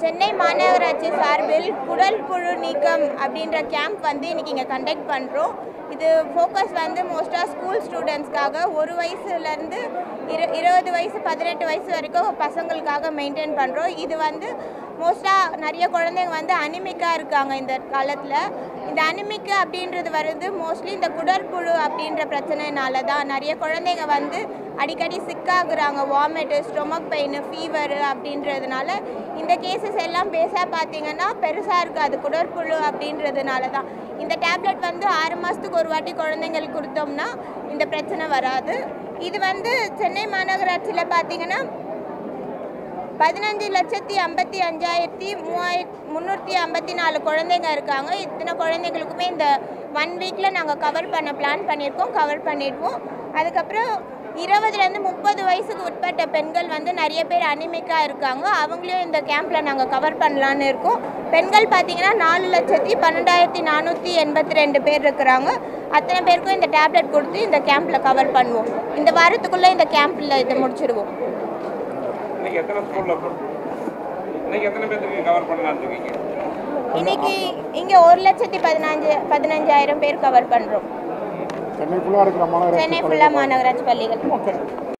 சென்னை மாநகராட்சி சார்பில் குடல் புழு நீக்கம் அப்படின்ற கேம்ப் வந்து இன்னைக்கு இங்கே கண்டக்ட் பண்ணுறோம் இது ஃபோக்கஸ் வந்து மோஸ்ட்டாக ஸ்கூல் ஸ்டூடெண்ட்ஸ்க்காக ஒரு வயசுலேருந்து இரு இருபது வயசு பதினெட்டு வயசு வரைக்கும் பசங்களுக்காக மெயின்டைன் பண்ணுறோம் இது வந்து மோஸ்ட்டாக நிறைய குழந்தைங்க வந்து அனிமிக்காக இருக்காங்க இந்த காலத்தில் இந்த அனிமிக்கு அப்படின்றது வருது மோஸ்ட்லி இந்த குடற்புழு அப்படின்ற பிரச்சனைனால தான் நிறைய குழந்தைங்க வந்து அடிக்கடி சிக்காகுறாங்க வாமிட்டு ஸ்டொமக் பெயின் ஃபீவர் அப்படின்றதுனால இந்த கேசஸ் எல்லாம் பேஸாக பார்த்தீங்கன்னா பெருசாக இருக்காது குடற்புழு அப்படின்றதுனால தான் இந்த டேப்லெட் வந்து ஆறு மாதத்துக்கு ஒரு வாட்டி குழந்தைங்களுக்கு கொடுத்தோம்னா இந்த பிரச்சனை வராது இது வந்து சென்னை மாநகராட்சியில் பார்த்தீங்கன்னா பதினஞ்சு லட்சத்தி ஐம்பத்தி அஞ்சாயிரத்தி மூவாயிரத்தி முந்நூற்றி ஐம்பத்தி நாலு குழந்தைங்க இருக்காங்க இத்தனை குழந்தைங்களுக்குமே இந்த ஒன் வீக்கில் நாங்கள் கவர் பண்ண பிளான் பண்ணியிருக்கோம் கவர் பண்ணிடுவோம் அதுக்கப்புறம் இருபதுலேருந்து முப்பது வயசுக்கு உட்பட்ட பெண்கள் வந்து நிறைய பேர் அனிமிக்காக இருக்காங்க அவங்களையும் இந்த கேம்பில் நாங்கள் கவர் பண்ணலான்னு இருக்கோம் பெண்கள் பார்த்தீங்கன்னா நாலு லட்சத்தி பன்னெண்டாயிரத்தி நானூற்றி எண்பத்தி ரெண்டு பேர் இருக்கிறாங்க அத்தனை பேருக்கும் இந்த டேப்லெட் கொடுத்து இந்த கேம்பில் கவர் பண்ணுவோம் இந்த வாரத்துக்குள்ளே இந்த கேம்பில் இதை முடிச்சிடுவோம் இன்னைக்கு எத்தனை ஸ்கூல்ல இன்னைக்கு எத்தனை பேருக்கு கவர் பண்ணலாம்னு இருக்கீங்க இன்னைக்கு இங்கே ஒரு லட்சத்தி பதினஞ்சு பதினஞ்சாயிரம் பேர் கவர் பண்ணுறோம் சென்னை ஃபுல்லாக இருக்கிற மாநகராட்சி சென்னை ஃபுல்லாக மாநகராட்சி பள்ளிகள் ஓகே